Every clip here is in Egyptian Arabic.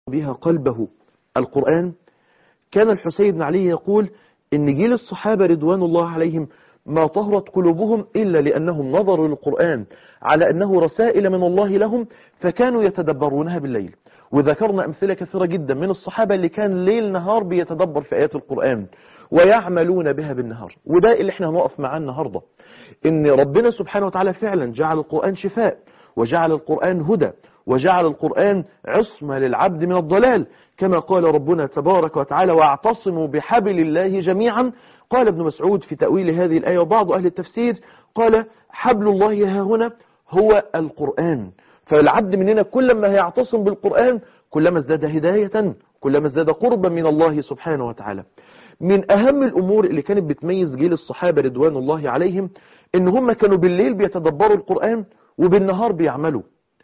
بها قلبه القرآن كان الحسين بن علي يقول إن جيل الصحابة رضوان الله عليهم ما طهرت قلوبهم إلا لأنهم نظروا للقرآن على أنه رسائل من الله لهم فكانوا يتدبرونها بالليل وذكرنا أمثلة كثيرة جدا من الصحابة اللي كان ليل نهار بيتدبر في آيات القرآن ويعملون بها بالنهار وده اللي احنا هنقف معاه النهاردة ان ربنا سبحانه وتعالى فعلا جعل القرآن شفاء وجعل القرآن هدى وجعل القرآن عصمة للعبد من الضلال كما قال ربنا تبارك وتعالى واعتصموا بحبل الله جميعا قال ابن مسعود في تأويل هذه الآية وبعض أهل التفسير قال حبل الله ها هنا هو القرآن فالعبد مننا كلما يعتصم بالقرآن كلما ازداد هداية كلما ازداد قربا من الله سبحانه وتعالى من أهم الأمور اللي كانت بتميز جيل الصحابة رضوان الله عليهم إن هم كانوا بالليل بيتدبروا القرآن وبالنهار بيعملوا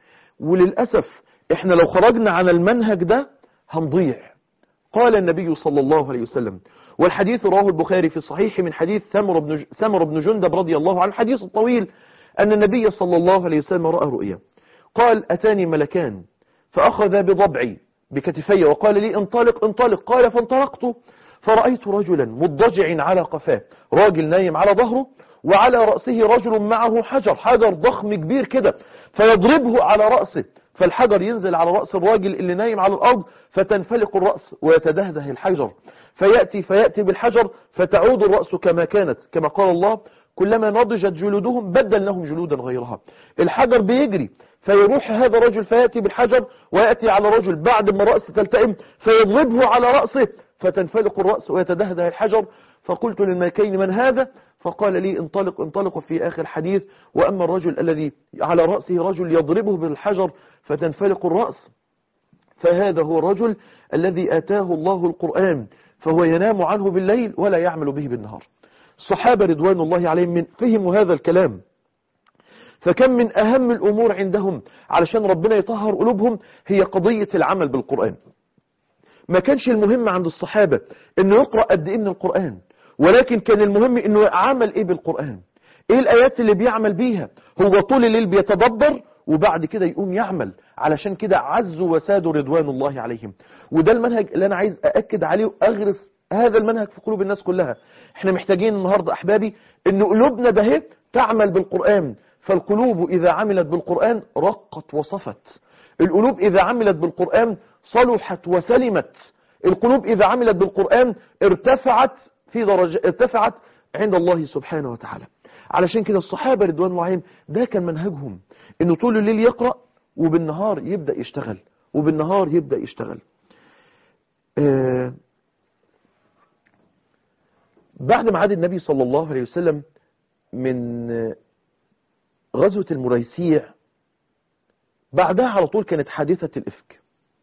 وللأسف إحنا لو خرجنا عن المنهج ده هنضيع قال النبي صلى الله عليه وسلم والحديث رواه البخاري في الصحيح من حديث ثمر بن ثمر بن جندب رضي الله عنه حديث الطويل أن النبي صلى الله عليه وسلم رأى رؤيا قال أتاني ملكان فأخذ بضبعي بكتفي وقال لي انطلق انطلق قال فانطلقت فرأيت رجلا مضجع على قفاه راجل نايم على ظهره وعلى رأسه رجل معه حجر حجر ضخم كبير كده فيضربه على رأسه فالحجر ينزل على رأس الراجل اللي نايم على الأرض فتنفلق الرأس ويتدهده الحجر فيأتي فيأتي بالحجر فتعود الرأس كما كانت كما قال الله كلما نضجت جلودهم بدلناهم جلودا غيرها الحجر بيجري فيروح هذا الرجل فيأتي بالحجر ويأتي على رجل بعد ما رأسه تلتئم فيضربه على رأسه فتنفلق الرأس ويتدهده الحجر فقلت للملكين من هذا فقال لي انطلق انطلق في آخر حديث وأما الرجل الذي على رأسه رجل يضربه بالحجر فتنفلق الرأس فهذا هو الرجل الذي آتاه الله القرآن فهو ينام عنه بالليل ولا يعمل به بالنهار الصحابة رضوان الله عليهم من فهموا هذا الكلام فكم من أهم الأمور عندهم علشان ربنا يطهر قلوبهم هي قضية العمل بالقرآن ما كانش المهم عند الصحابة انه يقرأ قد ايه من القرآن ولكن كان المهم انه عمل ايه بالقرآن ايه الايات اللي بيعمل بيها هو طول الليل بيتدبر وبعد كده يقوم يعمل علشان كده عزوا وسادوا رضوان الله عليهم وده المنهج اللي انا عايز اأكد عليه واغرس هذا المنهج في قلوب الناس كلها احنا محتاجين النهاردة احبابي ان قلوبنا ده تعمل بالقرآن فالقلوب اذا عملت بالقرآن رقت وصفت القلوب اذا عملت بالقرآن صلحت وسلمت القلوب إذا عملت بالقرآن ارتفعت في درجة ارتفعت عند الله سبحانه وتعالى علشان كده الصحابة رضوان الله عليهم ده كان منهجهم انه طول الليل يقرأ وبالنهار يبدأ يشتغل وبالنهار يبدأ يشتغل آه بعد ما عاد النبي صلى الله عليه وسلم من غزوة المريسيع بعدها على طول كانت حادثة الإفك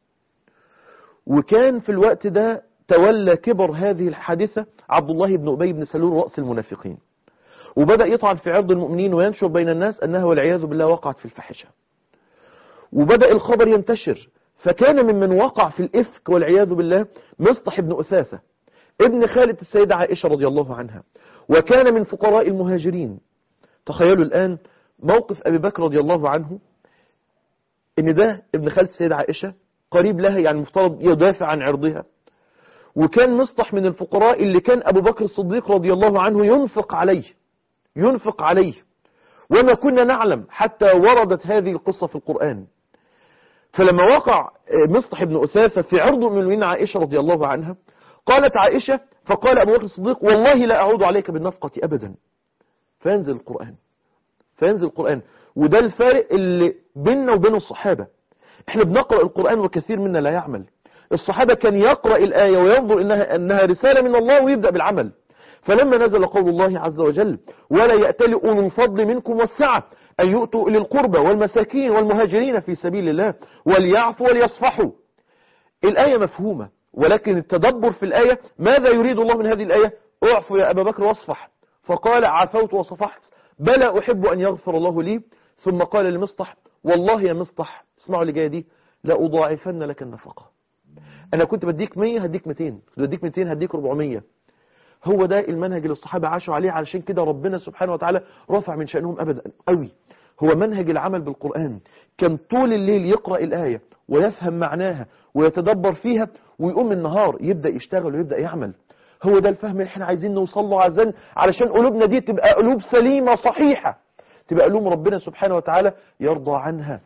وكان في الوقت ده تولى كبر هذه الحادثة عبد الله بن أبي بن سلول رأس المنافقين وبدأ يطعن في عرض المؤمنين وينشر بين الناس أنها والعياذ بالله وقعت في الفحشة وبدأ الخبر ينتشر فكان ممن وقع في الإفك والعياذ بالله مصطح بن أثاثة ابن خالة السيدة عائشة رضي الله عنها وكان من فقراء المهاجرين تخيلوا الآن موقف أبي بكر رضي الله عنه ان ده ابن خالة السيدة عائشة قريب لها يعني مفترض يدافع عن عرضها وكان مصطح من الفقراء اللي كان أبو بكر الصديق رضي الله عنه ينفق عليه ينفق عليه وما كنا نعلم حتى وردت هذه القصة في القرآن فلما وقع مصطح بن أساسة في عرض من عائشة رضي الله عنها قالت عائشة فقال أبو بكر الصديق والله لا أعود عليك بالنفقة أبدا فينزل القرآن فينزل القرآن وده الفارق اللي بيننا وبين الصحابة احنا بنقرأ القرآن وكثير منا لا يعمل الصحابة كان يقرأ الآية وينظر إنها, إنها رسالة من الله ويبدأ بالعمل فلما نزل قول الله عز وجل ولا يأتل أولو الفضل منكم والسعة أن يؤتوا إلى القربى والمساكين والمهاجرين في سبيل الله وليعفوا وليصفحوا الآية مفهومة ولكن التدبر في الآية ماذا يريد الله من هذه الآية اعفوا يا أبا بكر واصفح فقال عفوت وصفحت بلى أحب أن يغفر الله لي ثم قال لمصطح والله يا مصطح اسمعوا اللي جايه دي لا أضاعفن لك النفقة أنا كنت بديك 100 هديك 200 بديك 200 هديك 400 هو ده المنهج اللي الصحابة عاشوا عليه علشان كده ربنا سبحانه وتعالى رفع من شأنهم أبدا قوي هو منهج العمل بالقرآن كان طول الليل يقرأ الآية ويفهم معناها ويتدبر فيها ويقوم النهار يبدأ يشتغل ويبدأ يعمل هو ده الفهم اللي احنا عايزين نوصل له عزان علشان قلوبنا دي تبقى قلوب سليمة صحيحة تبقى قلوب ربنا سبحانه وتعالى يرضى عنها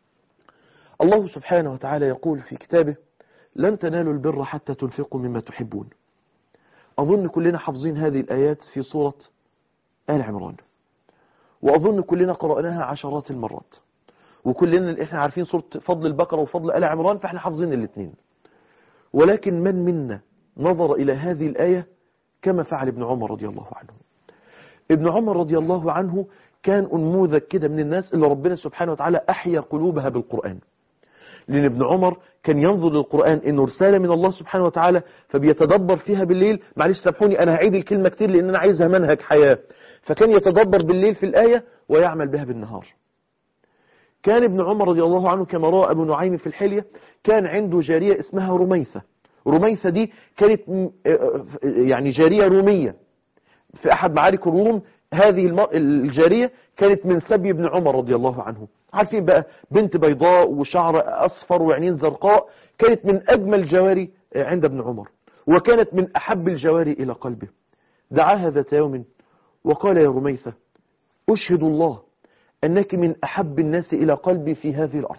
الله سبحانه وتعالى يقول في كتابه لن تنالوا البر حتى تنفقوا مما تحبون أظن كلنا حافظين هذه الآيات في سورة آل عمران وأظن كلنا قرأناها عشرات المرات وكلنا احنا عارفين سورة فضل البقرة وفضل آل عمران فاحنا حافظين الاثنين ولكن من منا نظر إلى هذه الآية كما فعل ابن عمر رضي الله عنه ابن عمر رضي الله عنه كان أنموذج كده من الناس اللي ربنا سبحانه وتعالى أحيا قلوبها بالقرآن لأن ابن عمر كان ينظر للقرآن إنه رسالة من الله سبحانه وتعالى فبيتدبر فيها بالليل معلش سامحوني أنا هعيد الكلمة كتير لأن أنا عايزها منهج حياة فكان يتدبر بالليل في الآية ويعمل بها بالنهار كان ابن عمر رضي الله عنه كما روى أبو نعيم في الحلية كان عنده جارية اسمها رميثة رميثة دي كانت يعني جارية رومية في أحد معارك الروم هذه الجارية كانت من سبي ابن عمر رضي الله عنه عارفين بقى بنت بيضاء وشعر أصفر وعينين زرقاء كانت من أجمل جواري عند ابن عمر وكانت من أحب الجواري إلى قلبه دعاها ذات يوم وقال يا رميثة أشهد الله أنك من أحب الناس إلى قلبي في هذه الأرض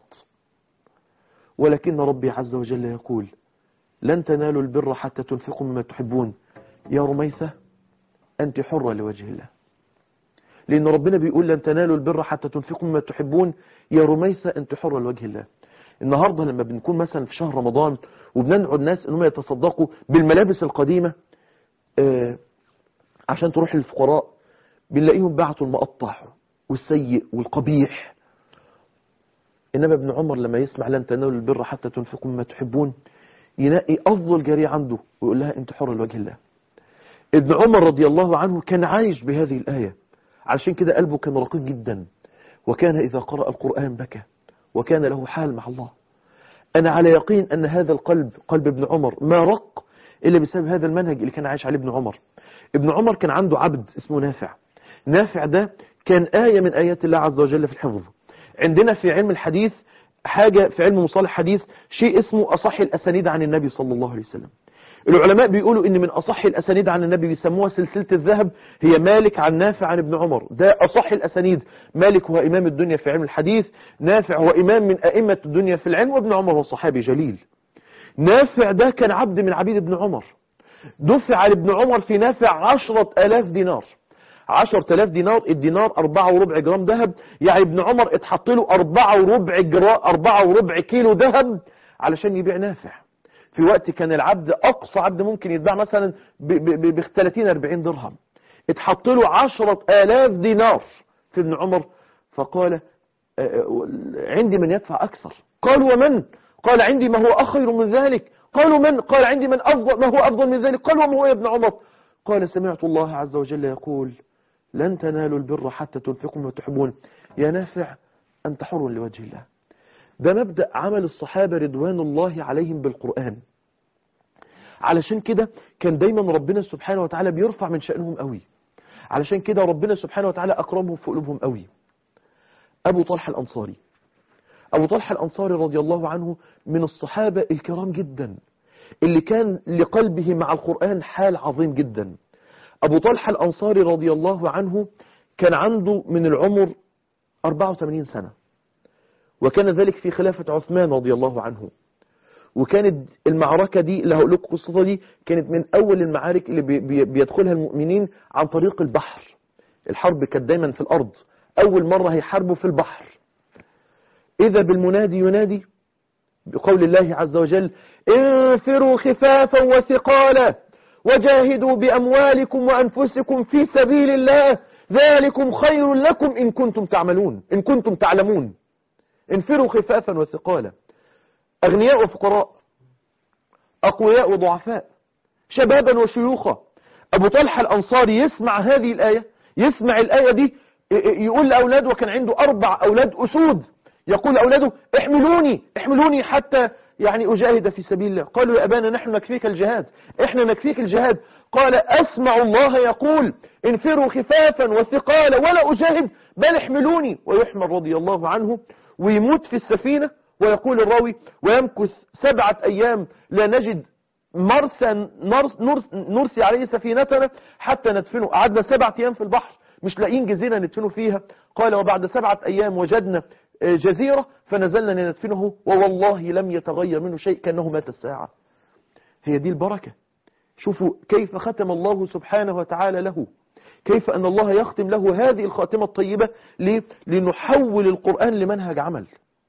ولكن ربي عز وجل يقول لن تنالوا البر حتى تنفقوا مما تحبون يا رميثة أنت حرة لوجه الله لأن ربنا بيقول لن تنالوا البر حتى تنفقوا مما تحبون يا رميثة أنت حرة لوجه الله النهاردة لما بنكون مثلا في شهر رمضان وبننعو الناس أنهم يتصدقوا بالملابس القديمة آه عشان تروح للفقراء بنلاقيهم بعتوا المقطع والسيء والقبيح إنما ابن عمر لما يسمع لن تنالوا البر حتى تنفقوا مما تحبون يلاقي أفضل جارية عنده ويقول لها أنت حر لوجه الله ابن عمر رضي الله عنه كان عايش بهذه الآية عشان كده قلبه كان رقيق جدا وكان إذا قرأ القرآن بكى وكان له حال مع الله أنا على يقين أن هذا القلب قلب ابن عمر ما رق إلا بسبب هذا المنهج اللي كان عايش عليه ابن عمر ابن عمر كان عنده عبد اسمه نافع نافع ده كان آية من آيات الله عز وجل في الحفظ عندنا في علم الحديث حاجة في علم مصالح حديث شيء اسمه أصح الأسانيد عن النبي صلى الله عليه وسلم العلماء بيقولوا ان من اصح الاسانيد عن النبي بيسموها سلسلة الذهب هي مالك عن نافع عن ابن عمر ده اصح الاسانيد مالك هو امام الدنيا في علم الحديث نافع هو امام من ائمة الدنيا في العلم وابن عمر هو صحابي جليل نافع ده كان عبد من عبيد ابن عمر دفع لابن عمر في نافع عشرة الاف دينار عشرة الاف دينار الدينار اربعة وربع جرام ذهب يعني ابن عمر اتحط له اربعة وربع جرام اربعة وربع كيلو ذهب علشان يبيع نافع في وقت كان العبد أقصى عبد ممكن يتباع مثلا ب 30 40 درهم اتحط له 10000 دينار في ابن عمر فقال عندي من يدفع أكثر قال ومن قال عندي ما هو أخير من ذلك قالوا من قال عندي من أفضل ما هو أفضل من ذلك قال وما هو يا ابن عمر قال سمعت الله عز وجل يقول لن تنالوا البر حتى تنفقوا ما تحبون يا نافع أنت حر لوجه الله ده مبدأ عمل الصحابة رضوان الله عليهم بالقرآن علشان كده كان دايما ربنا سبحانه وتعالى بيرفع من شأنهم قوي علشان كده ربنا سبحانه وتعالى أكرمهم في قلوبهم قوي أبو طلحة الأنصاري أبو طلحة الأنصاري رضي الله عنه من الصحابة الكرام جدا اللي كان لقلبه مع القرآن حال عظيم جدا أبو طلحة الأنصاري رضي الله عنه كان عنده من العمر 84 سنة وكان ذلك في خلافة عثمان رضي الله عنه وكانت المعركة دي اللي هقول لكم قصتها دي كانت من أول المعارك اللي بي بيدخلها المؤمنين عن طريق البحر الحرب كانت دايما في الأرض أول مرة هيحاربوا في البحر إذا بالمنادي ينادي بقول الله عز وجل انفروا خفافا وثقالا وجاهدوا بأموالكم وأنفسكم في سبيل الله ذلكم خير لكم إن كنتم تعملون إن كنتم تعلمون انفروا خفافا وثقالا أغنياء وفقراء أقوياء وضعفاء شبابا وشيوخا أبو طلحة الأنصاري يسمع هذه الآية يسمع الآية دي يقول لأولاده وكان عنده أربع أولاد أسود يقول لأولاده احملوني احملوني حتى يعني أجاهد في سبيل الله قالوا يا أبانا نحن نكفيك الجهاد احنا نكفيك الجهاد قال أسمع الله يقول انفروا خفافا وثقالا ولا أجاهد بل احملوني ويحمل رضي الله عنه ويموت في السفينة ويقول الراوي ويمكث سبعة أيام لا نجد مرسى نرس نرسي عليه سفينتنا حتى ندفنه قعدنا سبعة أيام في البحر مش لاقيين جزيرة ندفنه فيها قال وبعد سبعة أيام وجدنا جزيرة فنزلنا لندفنه ووالله لم يتغير منه شيء كأنه مات الساعة هي دي البركة شوفوا كيف ختم الله سبحانه وتعالى له كيف أن الله يختم له هذه الخاتمة الطيبة ليه؟ لنحول القرآن لمنهج عمل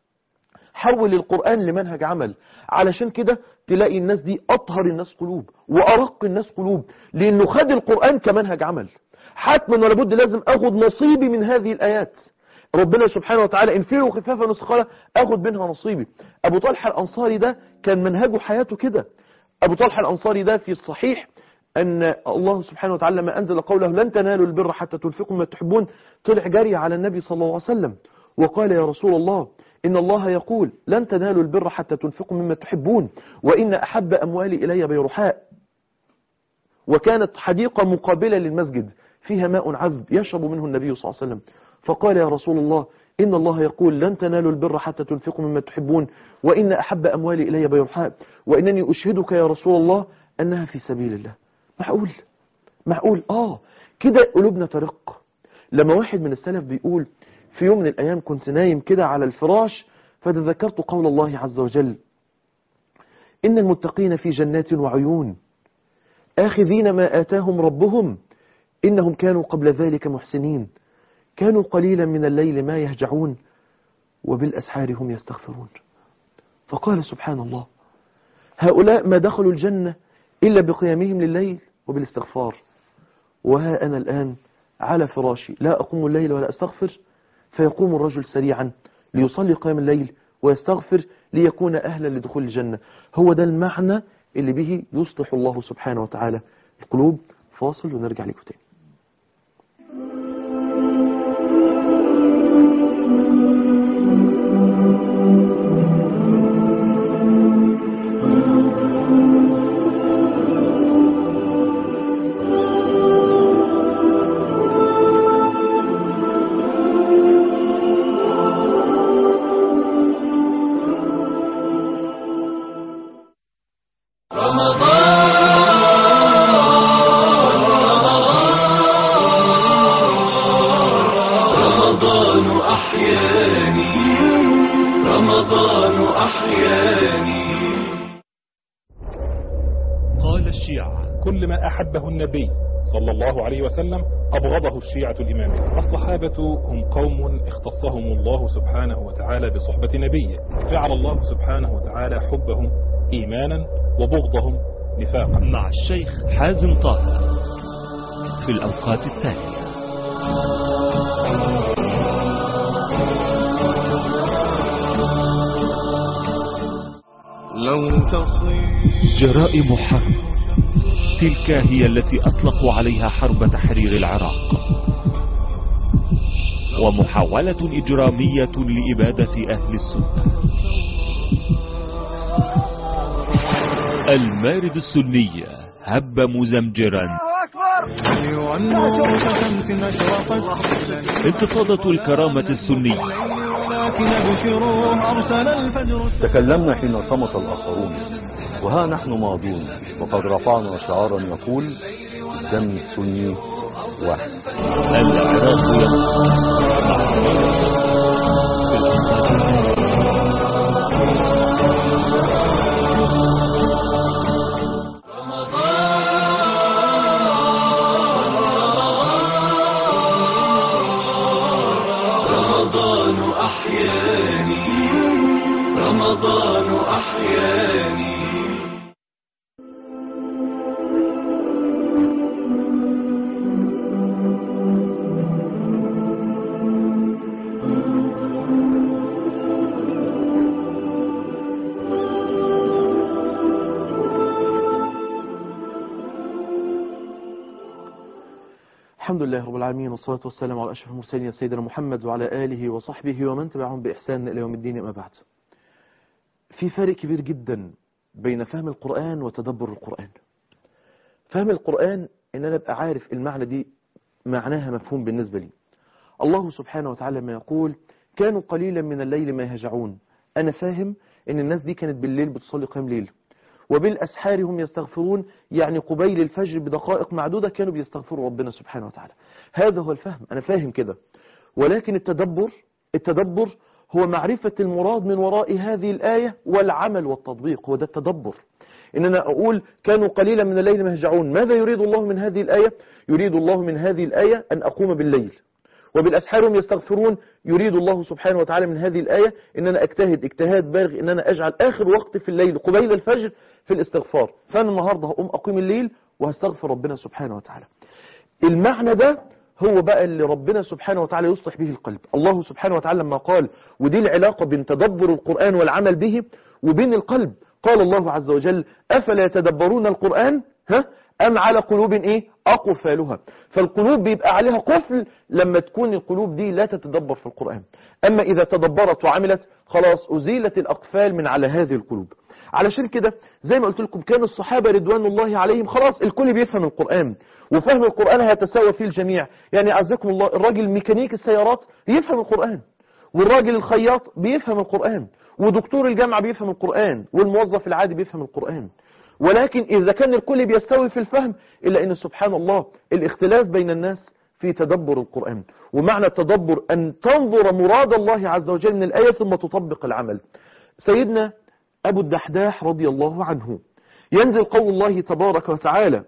حول القرآن لمنهج عمل علشان كده تلاقي الناس دي أطهر الناس قلوب وأرق الناس قلوب لأنه خد القرآن كمنهج عمل حتما ولابد لازم أخذ نصيبي من هذه الآيات ربنا سبحانه وتعالى انفروا خفافا وثقالا أخذ منها نصيبي أبو طلحة الأنصاري ده كان منهجه حياته كده أبو طلحة الأنصاري ده في الصحيح أن الله سبحانه وتعالى ما أنزل قوله لن تنالوا البر حتى تنفقوا ما تحبون طلع جري على النبي صلى الله عليه وسلم وقال يا رسول الله إن الله يقول لن تنالوا البر حتى تنفقوا مما تحبون وإن أحب أموالي إلي بيرحاء وكانت حديقة مقابلة للمسجد فيها ماء عذب يشرب منه النبي صلى الله عليه وسلم فقال يا رسول الله إن الله يقول لن تنالوا البر حتى تنفقوا مما تحبون وإن أحب أموالي إلي بيرحاء وإنني أشهدك يا رسول الله أنها في سبيل الله معقول معقول آه كده قلوبنا ترق لما واحد من السلف بيقول في يوم من الأيام كنت نايم كده على الفراش فتذكرت قول الله عز وجل إن المتقين في جنات وعيون آخذين ما آتاهم ربهم إنهم كانوا قبل ذلك محسنين كانوا قليلا من الليل ما يهجعون وبالأسحار هم يستغفرون فقال سبحان الله هؤلاء ما دخلوا الجنة إلا بقيامهم لليل وبالاستغفار وها أنا الآن على فراشي لا أقوم الليل ولا أستغفر فيقوم الرجل سريعا ليصلي قيام الليل ويستغفر ليكون أهلا لدخول الجنة هو ده المعنى اللي به يصلح الله سبحانه وتعالى القلوب فاصل ونرجع لكم تاني رمضان أحياني رمضان أحياني قال الشيعة كل ما أحبه النبي صلى الله عليه وسلم أبغضه الشيعة الإمامية الصحابة هم قوم اختصهم الله سبحانه وتعالى بصحبة نبيه جعل الله سبحانه وتعالى حبهم إيمانا وبغضهم نفاقا مع الشيخ حازم طه في الأوقات التالية لو تصير جرائم حرب تلك هي التي أطلقوا عليها حرب تحرير العراق ومحاولة إجرامية لإبادة أهل السنة المارد السني هب مزمجرا والنور كشمس أشرقت انتفاضة الكرامة السنية ولكن ابشروا أرسل الفجر تكلمنا حين صمت الآخرون وها نحن ماضون وقد رفعنا شعارا يقول الدم السني واحد العراق يقف مع في الأوقات رمضان أحياني رمضان أحياني الحمد لله رب العالمين والصلاة والسلام على أشرف المرسلين سيدنا محمد وعلى آله وصحبه ومن تبعهم بإحسان إلى يوم الدين أما بعد في فرق كبير جدا بين فهم القرآن وتدبر القرآن فهم القرآن إن أنا أبقى عارف المعنى دي معناها مفهوم بالنسبة لي الله سبحانه وتعالى ما يقول كانوا قليلا من الليل ما يهجعون أنا فاهم إن الناس دي كانت بالليل بتصلي قيام ليل وبالأسحار هم يستغفرون يعني قبيل الفجر بدقائق معدودة كانوا بيستغفروا ربنا سبحانه وتعالى هذا هو الفهم أنا فاهم كده ولكن التدبر التدبر هو معرفة المراد من وراء هذه الآية والعمل والتطبيق هو ده التدبر إن أنا أقول كانوا قليلا من الليل مهجعون ماذا يريد الله من هذه الآية يريد الله من هذه الآية أن أقوم بالليل وبالأسحار هم يستغفرون يريد الله سبحانه وتعالى من هذه الآية إن أنا أجتهد اجتهاد بالغ إن أنا أجعل آخر وقت في الليل قبيل الفجر في الاستغفار فأنا النهاردة هقوم أقيم الليل وهستغفر ربنا سبحانه وتعالى المعنى ده هو بقى اللي ربنا سبحانه وتعالى يصلح به القلب الله سبحانه وتعالى لما قال ودي العلاقة بين تدبر القرآن والعمل به وبين القلب قال الله عز وجل أفلا يتدبرون القرآن ها أم على قلوب إيه أقفالها فالقلوب بيبقى عليها قفل لما تكون القلوب دي لا تتدبر في القرآن أما إذا تدبرت وعملت خلاص أزيلت الأقفال من على هذه القلوب علشان كده زي ما قلت لكم كان الصحابة رضوان الله عليهم خلاص الكل بيفهم القرآن وفهم القرآن هيتساوى فيه الجميع يعني أعزكم الله الراجل ميكانيك السيارات يفهم القرآن والراجل الخياط بيفهم القرآن ودكتور الجامعة بيفهم القرآن والموظف العادي بيفهم القرآن ولكن إذا كان الكل بيستوي في الفهم إلا أن سبحان الله الاختلاف بين الناس في تدبر القرآن ومعنى التدبر أن تنظر مراد الله عز وجل من الآية ثم تطبق العمل سيدنا أبو الدحداح رضي الله عنه ينزل قول الله تبارك وتعالى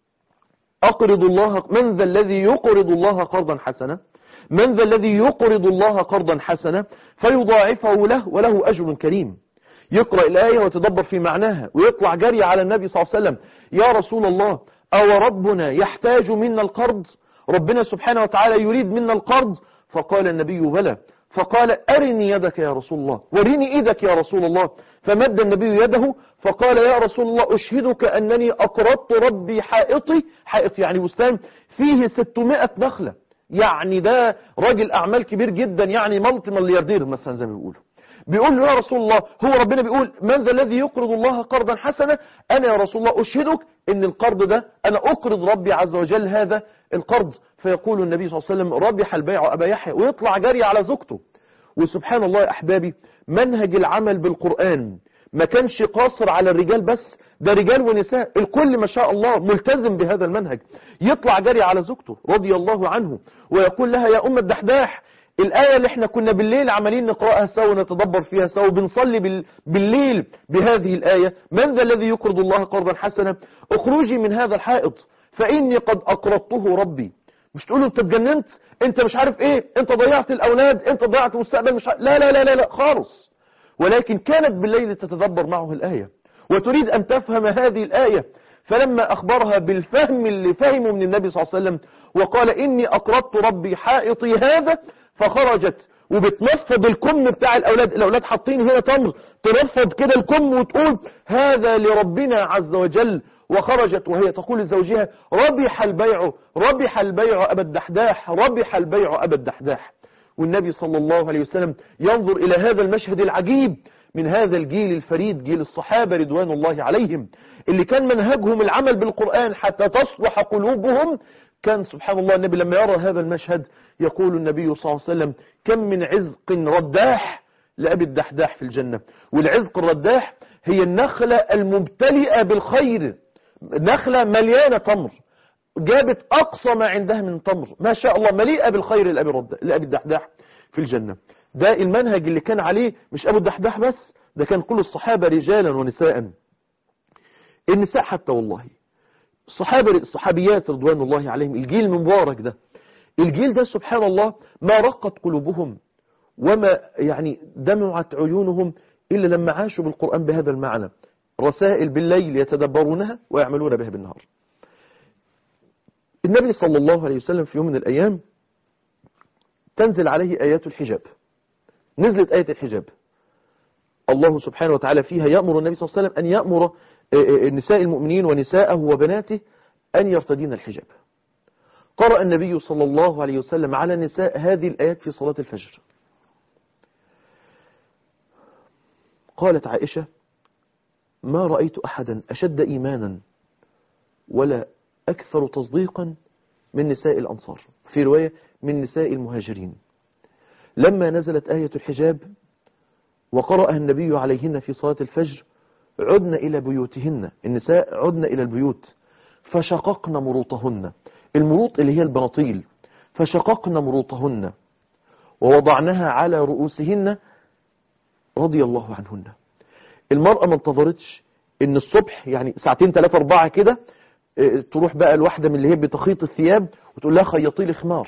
أقرض الله من ذا الذي يقرض الله قرضا حسنا من ذا الذي يقرض الله قرضا حسنا فيضاعفه له وله أجر كريم يقرأ الآية وتدبر في معناها ويطلع جري على النبي صلى الله عليه وسلم يا رسول الله أو ربنا يحتاج منا القرض ربنا سبحانه وتعالى يريد منا القرض فقال النبي بلى فقال أرني يدك يا رسول الله وريني إيدك يا رسول الله فمد النبي يده فقال يا رسول الله أشهدك أنني أقرضت ربي حائطي حائط يعني بستان فيه 600 نخلة يعني ده راجل أعمال كبير جدا يعني ملتي ملياردير مثلا زي ما بيقولوا بيقول له يا رسول الله هو ربنا بيقول من ذا الذي يقرض الله قرضا حسنا أنا يا رسول الله أشهدك أن القرض ده أنا أقرض ربي عز وجل هذا القرض فيقول النبي صلى الله عليه وسلم ربح البيع أبا يحيى ويطلع جري على زوجته وسبحان الله يا أحبابي منهج العمل بالقرآن ما كانش قاصر على الرجال بس ده رجال ونساء الكل ما شاء الله ملتزم بهذا المنهج يطلع جري على زوجته رضي الله عنه ويقول لها يا أم الدحداح الآية اللي احنا كنا بالليل عمالين نقرأها سوا ونتدبر فيها سوا بنصلي بال... بالليل بهذه الآية من ذا الذي يقرض الله قرضا حسنا اخرجي من هذا الحائط فإني قد أقرضته ربي مش تقولوا انت اتجننت انت مش عارف ايه انت ضيعت الأولاد انت ضيعت مستقبل مش عارف. لا لا لا لا, لا خالص ولكن كانت بالليل تتدبر معه الآية وتريد أن تفهم هذه الآية فلما أخبرها بالفهم اللي فهمه من النبي صلى الله عليه وسلم وقال إني أقرضت ربي حائطي هذا فخرجت وبتنفض الكم بتاع الأولاد الأولاد حاطين هنا تمر تنفض كده الكم وتقول هذا لربنا عز وجل وخرجت وهي تقول لزوجها ربح البيع ربح البيع أبا الدحداح ربح البيع أبا الدحداح والنبي صلى الله عليه وسلم ينظر إلى هذا المشهد العجيب من هذا الجيل الفريد جيل الصحابة رضوان الله عليهم اللي كان منهجهم العمل بالقرآن حتى تصلح قلوبهم كان سبحان الله النبي لما يرى هذا المشهد يقول النبي صلى الله عليه وسلم كم من عزق رداح لأبي الدحداح في الجنة والعزق الرداح هي النخلة الممتلئة بالخير نخلة مليانة تمر جابت أقصى ما عندها من تمر ما شاء الله مليئة بالخير لأبي, رد... لأبي الدحداح في الجنة ده المنهج اللي كان عليه مش أبو الدحداح بس ده كان كل الصحابة رجالا ونساء النساء حتى والله الصحابة الصحابيات رضوان الله عليهم الجيل المبارك ده الجيل ده سبحان الله ما رقت قلوبهم وما يعني دمعت عيونهم إلا لما عاشوا بالقرآن بهذا المعنى رسائل بالليل يتدبرونها ويعملون بها بالنهار النبي صلى الله عليه وسلم في يوم من الأيام تنزل عليه آيات الحجاب نزلت آية الحجاب الله سبحانه وتعالى فيها يأمر النبي صلى الله عليه وسلم أن يأمر نساء المؤمنين ونساءه وبناته أن يرتدين الحجاب قرأ النبي صلى الله عليه وسلم على النساء هذه الآيات في صلاة الفجر قالت عائشة ما رأيت أحدا أشد إيمانا ولا أكثر تصديقا من نساء الأنصار في رواية من نساء المهاجرين لما نزلت آية الحجاب وقرأ النبي عليهن في صلاة الفجر عدن إلى بيوتهن النساء عدن إلى البيوت فشققن مروطهن المروط اللي هي البناطيل فشققن مروطهن ووضعناها على رؤوسهن رضي الله عنهن المرأة ما انتظرتش ان الصبح يعني ساعتين ثلاثة اربعة كده اه، تروح بقى الواحدة من اللي هي بتخيط الثياب وتقول لها خيطي لي خمار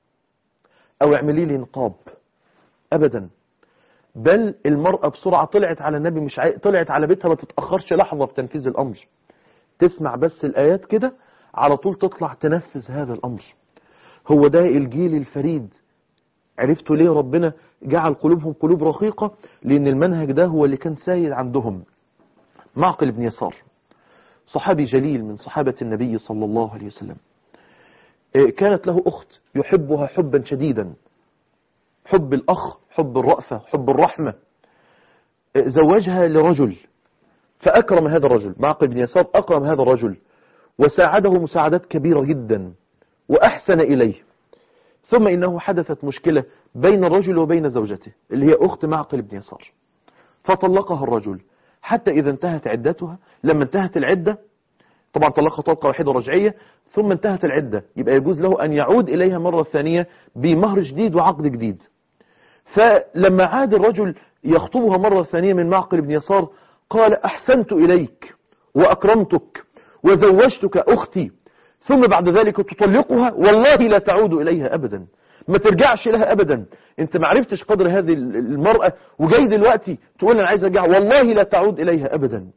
او اعملي لي نقاب ابدا بل المرأة بسرعة طلعت على النبي مش عاي... طلعت على بيتها ما تتأخرش لحظة في تنفيذ الامر تسمع بس الايات كده على طول تطلع تنفذ هذا الامر هو ده الجيل الفريد عرفتوا ليه ربنا جعل قلوبهم قلوب رقيقة لأن المنهج ده هو اللي كان سايد عندهم معقل بن يسار صحابي جليل من صحابة النبي صلى الله عليه وسلم إيه، كانت له أخت يحبها حبا شديدا حب الأخ حب الرأفة حب الرحمة إيه، زوجها لرجل فأكرم هذا الرجل معقل بن يسار أكرم هذا الرجل وساعده مساعدات كبيرة جدا وأحسن إليه ثم إنه حدثت مشكلة بين الرجل وبين زوجته اللي هي أخت معقل بن يسار فطلقها الرجل حتى إذا انتهت عدتها لما انتهت العدة طبعا طلقها طلقة واحدة رجعية ثم انتهت العدة يبقى يجوز له أن يعود إليها مرة ثانية بمهر جديد وعقد جديد فلما عاد الرجل يخطبها مرة ثانية من معقل بن يسار قال أحسنت إليك وأكرمتك وزوجتك أختي ثم بعد ذلك تطلقها والله لا تعود إليها أبدا ما ترجعش لها أبدا انت ما عرفتش قدر هذه المرأة وجاي دلوقتي تقول أنا عايز أرجع والله لا تعود إليها أبدا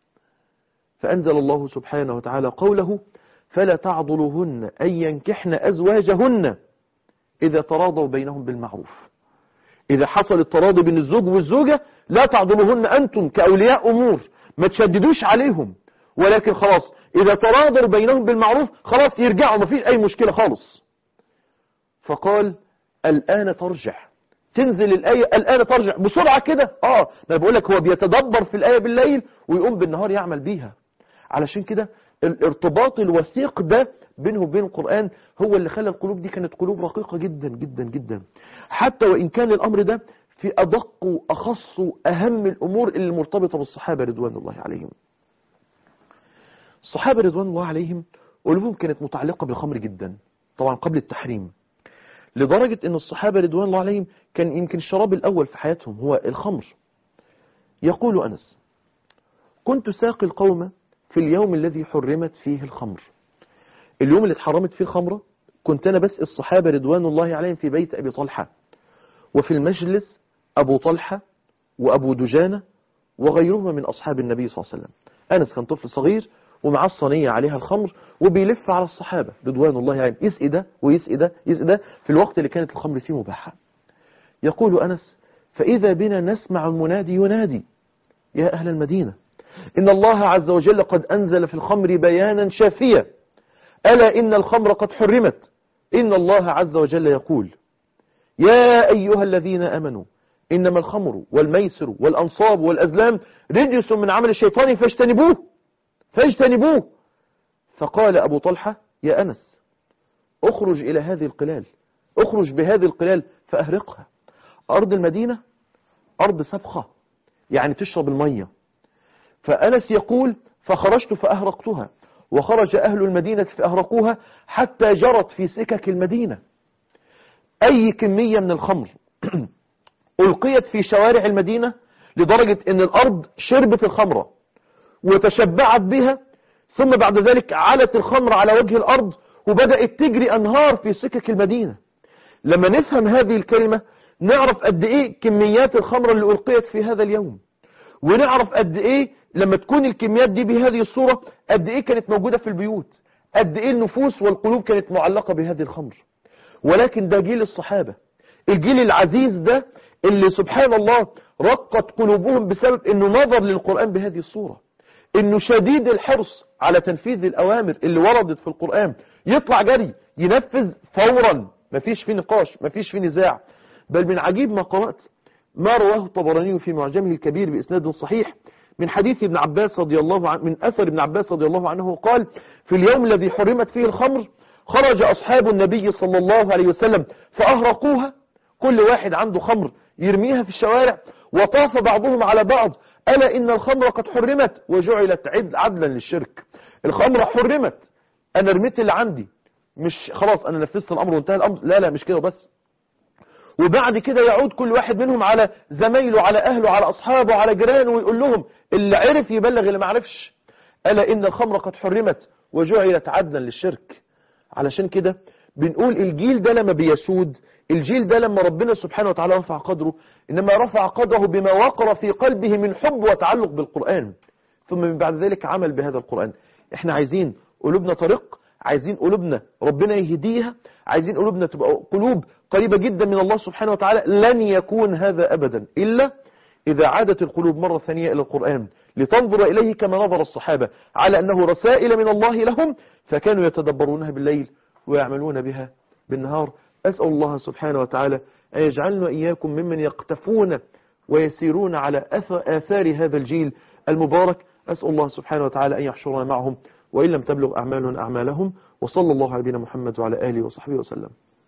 فأنزل الله سبحانه وتعالى قوله فلا تعضلوهن أن ينكحن أزواجهن إذا تراضوا بينهم بالمعروف إذا حصل التراضي بين الزوج والزوجة لا تعضلوهن أنتم كأولياء أمور ما تشددوش عليهم ولكن خلاص إذا تراضوا بينهم بالمعروف خلاص يرجعوا ما فيش أي مشكلة خالص فقال الآن ترجع تنزل الآية الآن ترجع بسرعة كده آه ما بقول لك هو بيتدبر في الآية بالليل ويقوم بالنهار يعمل بيها علشان كده الارتباط الوثيق ده بينه وبين القرآن هو اللي خلى القلوب دي كانت قلوب رقيقة جدا جدا جدا حتى وإن كان الأمر ده في أدق وأخص وأهم الأمور اللي مرتبطة بالصحابة رضوان الله عليهم الصحابة رضوان الله عليهم قلوبهم كانت متعلقة بالخمر جدا طبعا قبل التحريم لدرجة ان الصحابة رضوان الله عليهم كان يمكن الشراب الاول في حياتهم هو الخمر يقول انس كنت ساقي القوم في اليوم الذي حرمت فيه الخمر اليوم اللي اتحرمت فيه الخمرة كنت انا بس الصحابة رضوان الله عليهم في بيت ابي طلحة وفي المجلس ابو طلحة وابو دجانة وغيرهما من اصحاب النبي صلى الله عليه وسلم انس كان طفل صغير ومعاه الصينية عليها الخمر وبيلف على الصحابة رضوان الله عليهم يعني يسقي ده ويسقي ده يسقي ده في الوقت اللي كانت الخمر فيه مباحة يقول أنس فإذا بنا نسمع المنادي ينادي يا أهل المدينة إن الله عز وجل قد أنزل في الخمر بيانا شافيا ألا إن الخمر قد حرمت إن الله عز وجل يقول يا أيها الذين أمنوا إنما الخمر والميسر والأنصاب والأزلام رجس من عمل الشيطان فاجتنبوه فاجتنبوه فقال أبو طلحة يا أنس اخرج إلى هذه القلال اخرج بهذه القلال فأهرقها أرض المدينة أرض سبخة يعني تشرب المية فأنس يقول فخرجت فأهرقتها وخرج أهل المدينة فأهرقوها حتى جرت في سكك المدينة أي كمية من الخمر ألقيت في شوارع المدينة لدرجة أن الأرض شربت الخمرة وتشبعت بها ثم بعد ذلك علت الخمر على وجه الأرض وبدأت تجري أنهار في سكك المدينة لما نفهم هذه الكلمة نعرف قد إيه كميات الخمر اللي ألقيت في هذا اليوم ونعرف قد إيه لما تكون الكميات دي بهذه الصورة قد إيه كانت موجودة في البيوت قد إيه النفوس والقلوب كانت معلقة بهذه الخمر ولكن ده جيل الصحابة الجيل العزيز ده اللي سبحان الله رقت قلوبهم بسبب انه نظر للقرآن بهذه الصورة انه شديد الحرص على تنفيذ الاوامر اللي وردت في القرآن يطلع جري ينفذ فورا مفيش فيه نقاش مفيش فيه نزاع بل من عجيب ما قرأت ما رواه الطبراني في معجمه الكبير بإسناد صحيح من حديث ابن عباس رضي الله عنه من أثر ابن عباس رضي الله عنه قال في اليوم الذي حرمت فيه الخمر خرج أصحاب النبي صلى الله عليه وسلم فأهرقوها كل واحد عنده خمر يرميها في الشوارع وطاف بعضهم على بعض ألا إن الخمر قد حرمت وجعلت عد- عدلا للشرك الخمر حرمت أنا رميت اللي عندي مش خلاص أنا نفذت الأمر وانتهى الأمر لا لا مش كده بس وبعد كده يعود كل واحد منهم على زمايله على أهله على أصحابه على جيرانه ويقول لهم اللي عرف يبلغ اللي ما عرفش ألا إن الخمر قد حرمت وجعلت عدلا للشرك علشان كده بنقول الجيل ده لما بيسود الجيل ده لما ربنا سبحانه وتعالى رفع قدره إنما رفع قدره بما وقر في قلبه من حب وتعلق بالقرآن ثم من بعد ذلك عمل بهذا القرآن احنا عايزين قلوبنا طريق عايزين قلوبنا ربنا يهديها عايزين قلوبنا تبقى قلوب قريبة جدا من الله سبحانه وتعالى لن يكون هذا أبدا إلا إذا عادت القلوب مرة ثانية إلى القرآن لتنظر إليه كما نظر الصحابة على أنه رسائل من الله لهم فكانوا يتدبرونها بالليل ويعملون بها بالنهار أسأل الله سبحانه وتعالى أن يجعلنا إياكم ممن يقتفون ويسيرون على أث- آثار هذا الجيل المبارك أسأل الله سبحانه وتعالى أن يحشرنا معهم وإن لم تبلغ أعمالنا أعمالهم وصلى الله على نبينا محمد وعلى آله وصحبه وسلم